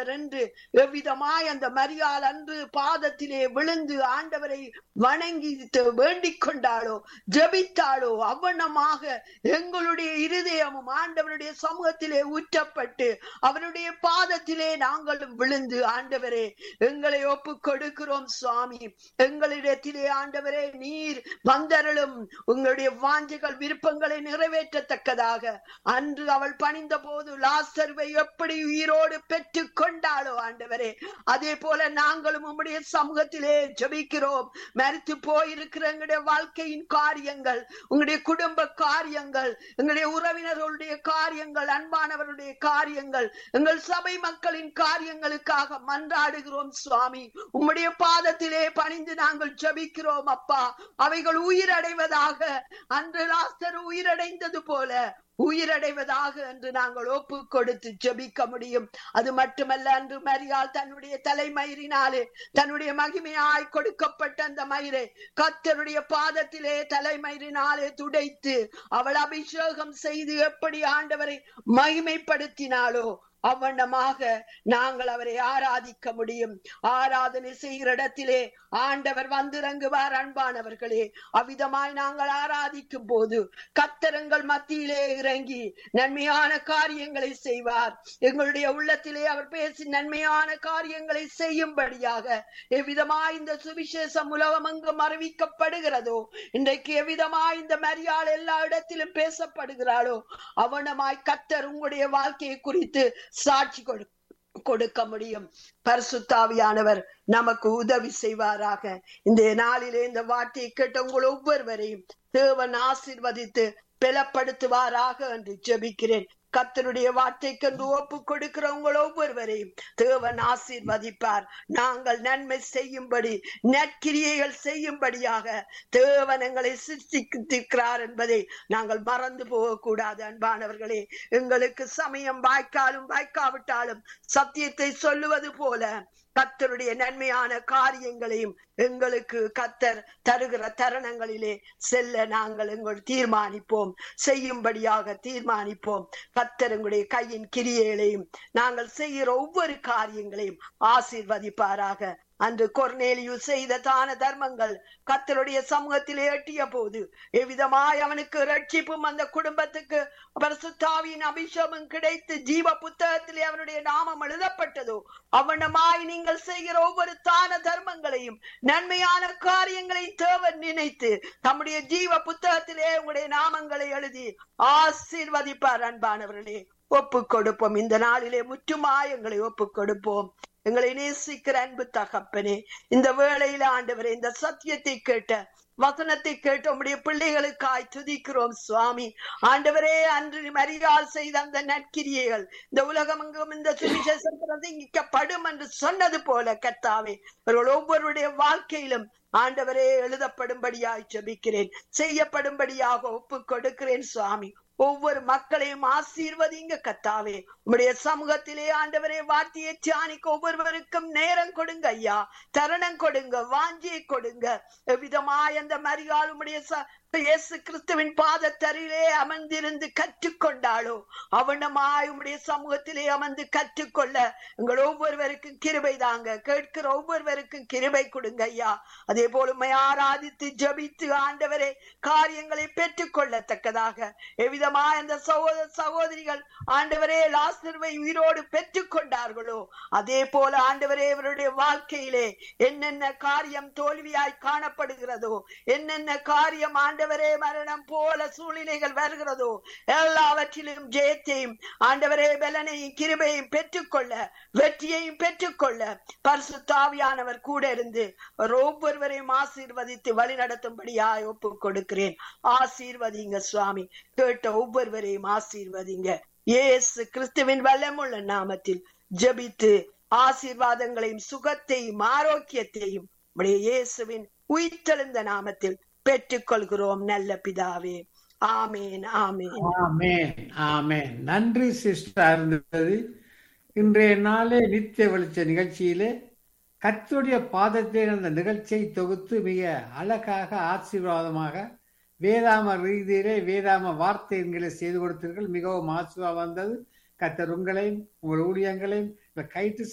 ஆண்டவர் என்று எவ்விதமாய் அந்த மரியாள் அன்று பாதத்திலே விழுந்து ஆண்டவரை வணங்கி வேண்டிக் கொண்டாளோ ஜெபித்தாளோ அவ்வண்ணமாக எங்களுடைய இருதயமும் ஆண்டவருடைய சமூகத்திலே ஊற்றப்பட்டு அவருடைய பாதத்திலே நாங்களும் விழுந்து ஆண்டவரே எங்களை ஒப்பு கொடுக்கிறோம் சுவாமி எங்களிடத்திலே ஆண்டவரே நீர் வந்தருளும் உங்களுடைய வாஞ்சைகள் விருப்பங்களை நிறைவேற்றத்தக்கதாக அன்று அவள் பணிந்த போது லாசர்வை எப்படி உயிரோடு பெற்று கொண்டாளோ ஆண்டவரே அதே போல நாங்களும் உம்முடைய சமூகத்திலே ஜெபிக்கிறோம் மறித்து போயிருக்கிற எங்களுடைய வாழ்க்கையின் காரியங்கள் உங்களுடைய குடும்ப காரியங்கள் எங்களுடைய உறவினர்களுடைய காரியங்கள் அன்பானவருடைய காரியங்கள் எங்கள் சபை மக்களின் காரியங்களுக்காக மன்றாடுகிறோம் சுவாமி உம்முடைய பாதத்திலே பணிந்து நாங்கள் ஜெபிக்கிறோம் அப்பா அவைகள் உயிரடைவதாக அன்று லாஸ்டர் உயிரடைந்தது போல உயிரடைவதாக என்று நாங்கள் ஒப்பு கொடுத்து ஜெபிக்க முடியும் அது மட்டுமல்ல அன்று மரியாள் தன்னுடைய தலைமயிரினாலே தன்னுடைய மகிமையாய் கொடுக்கப்பட்ட அந்த மயிரை கத்தருடைய பாதத்திலே தலைமயிரினாலே துடைத்து அவள் அபிஷேகம் செய்து எப்படி ஆண்டவரை மகிமைப்படுத்தினாளோ அவ்வண்ணமாக நாங்கள் அவரை ஆராதிக்க முடியும் ஆராதனை செய்கிற இடத்திலே ஆண்டவர் வந்திறங்குவார் அன்பானவர்களே அவ்விதமாய் நாங்கள் ஆராதிக்கும் போது கத்தரங்கள் மத்தியிலே இறங்கி நன்மையான காரியங்களை செய்வார் எங்களுடைய உள்ளத்திலே அவர் பேசி நன்மையான காரியங்களை செய்யும்படியாக எவ்விதமாய் இந்த சுவிசேஷம் உலகம் எங்கும் அறிவிக்கப்படுகிறதோ இன்றைக்கு எவ்விதமாய் இந்த மரியாள் எல்லா இடத்திலும் பேசப்படுகிறாளோ அவனமாய் கத்தர் உங்களுடைய வாழ்க்கையை குறித்து சாட்சி கொடு கொடுக்க முடியும் பரிசுத்தாவியானவர் நமக்கு உதவி செய்வாராக இந்த நாளிலே இந்த வார்த்தையை கேட்ட உங்கள் ஒவ்வொருவரையும் தேவன் ஆசிர்வதித்து பலப்படுத்துவாராக என்று ஜெபிக்கிறேன் கத்தருடைய வார்த்தைக்கென்று ஒப்பு கொடுக்கிற உங்கள் ஒவ்வொருவரையும் தேவன் ஆசீர்வதிப்பார் நாங்கள் நன்மை செய்யும்படி நற்கிரியைகள் செய்யும்படியாக தேவன் எங்களை சிருஷ்டிக்கிறார் என்பதை நாங்கள் மறந்து போகக்கூடாது அன்பானவர்களே எங்களுக்கு சமயம் வாய்க்காலும் வாய்க்காவிட்டாலும் சத்தியத்தை சொல்லுவது போல கத்தருடைய நன்மையான காரியங்களையும் எங்களுக்கு கத்தர் தருகிற தருணங்களிலே செல்ல நாங்கள் எங்கள் தீர்மானிப்போம் செய்யும்படியாக தீர்மானிப்போம் கத்தர் எங்களுடைய கையின் கிரியைகளையும் நாங்கள் செய்கிற ஒவ்வொரு காரியங்களையும் ஆசீர்வதிப்பாராக அன்று கொர்நேலியு செய்த தான தர்மங்கள் கத்தருடைய சமூகத்திலே எட்டிய போது எவ்விதமாய் அவனுக்கு ரட்சிப்பும் அந்த குடும்பத்துக்கு பரிசுத்தாவியின் அபிஷேகம் கிடைத்து ஜீவ புத்தகத்திலே அவனுடைய நாமம் எழுதப்பட்டதோ அவனமாய் நீங்கள் செய்கிற ஒவ்வொரு தான தர்மங்களையும் நன்மையான காரியங்களை தேவன் நினைத்து தம்முடைய ஜீவ புத்தகத்திலே உங்களுடைய நாமங்களை எழுதி ஆசீர்வதிப்பார் அன்பானவர்களே ஒப்பு கொடுப்போம் இந்த நாளிலே முற்றுமாயங்களை ஒப்பு கொடுப்போம் எங்களை நேசிக்கிற அன்பு தகப்பனே இந்த வேளையில ஆண்டவரே இந்த சத்தியத்தை கேட்ட வசனத்தை கேட்டு உம்முடைய பிள்ளைகளுக்காய் துதிக்கிறோம் சுவாமி ஆண்டவரே அன்று மரியாள் செய்த அந்த நற்கிரியைகள் இந்த உலகம் எங்கும் இந்த சுவிசேஷம் பிரசங்கிக்கப்படும் என்று சொன்னது போல கர்த்தாவே அவர்கள் ஒவ்வொருடைய வாழ்க்கையிலும் ஆண்டவரே எழுதப்படும்படியாய் ஜெபிக்கிறேன் செய்யப்படும்படியாக ஒப்பு கொடுக்கிறேன் சுவாமி ஒவ்வொரு மக்களையும் ஆசீர்வதிங்க கத்தாவே உம்முடைய சமூகத்திலே ஆண்டவரே வார்த்தையை தியானிக்க ஒவ்வொருவருக்கும் நேரம் கொடுங்க ஐயா தருணம் கொடுங்க வாஞ்சியை கொடுங்க விதமாய் அந்த மரியாள் உம்முடைய இயேசு கிறிஸ்துவின் பாதத்தரிலே அமர்ந்திருந்து கற்றுக்கொண்டாளோ அவனமாய் உம்முடைய சமூகத்திலே அமர்ந்து கற்றுக்கொள்ள எங்கள் ஒவ்வொருவருக்கும் கிருபை தாங்க கேட்கிற ஒவ்வொருவருக்கும் கிருபை கொடுங்க ஐயா அதே போல உண்மை ஆராதித்து ஜபித்து ஆண்டவரே காரியங்களை பெற்றுக் கொள்ளத்தக்கதாக எவ்விதமாய் அந்த சகோதர சகோதரிகள் ஆண்டவரே லாஸ்டர்வை உயிரோடு பெற்றுக் கொண்டார்களோ அதே போல ஆண்டவரே இவருடைய வாழ்க்கையிலே என்னென்ன காரியம் தோல்வியாய் காணப்படுகிறதோ என்னென்ன காரியம் ஆண்ட ஆண்டவரே மரணம் போல சூழ்நிலைகள் வருகிறதோ எல்லாவற்றிலும் ஜெயத்தையும் ஆண்டவரே பலனையும் கிருபையும் பெற்றுக்கொள்ள வெற்றியையும் பெற்றுக்கொள்ள பரிசுத்தாவியானவர் கூட இருந்து ஒவ்வொருவரையும் ஆசீர்வதித்து வழி நடத்தும்படியாய் ஒப்பு கொடுக்கிறேன் ஆசீர்வதிங்க சுவாமி கேட்ட ஒவ்வொருவரையும் ஆசீர்வதிங்க இயேசு கிறிஸ்துவின் வல்லமுள்ள நாமத்தில் ஜபித்து ஆசீர்வாதங்களையும் சுகத்தையும் ஆரோக்கியத்தையும் உடைய இயேசுவின் உயிர்த்தெழுந்த நாமத்தில் பெற்றுக்கொள்கிறோம் நல்ல பிதாவே ஆமேன் ஆமேன் ஆமேன் ஆமேன் நன்றி சிஸ்டர் இருந்தது இன்றைய நாளே நித்திய வெளிச்ச நிகழ்ச்சியிலே கத்துடைய பாதத்தை அந்த நிகழ்ச்சியை தொகுத்து மிக அழகாக ஆசீர்வாதமாக வேதாம ரீதியிலே வேதாம வார்த்தை என்களை செய்து கொடுத்தீர்கள் மிகவும் ஆசீர்வாதம் வந்தது கத்தர் உங்களையும் உங்கள் ஊழியங்களையும் கைட்டு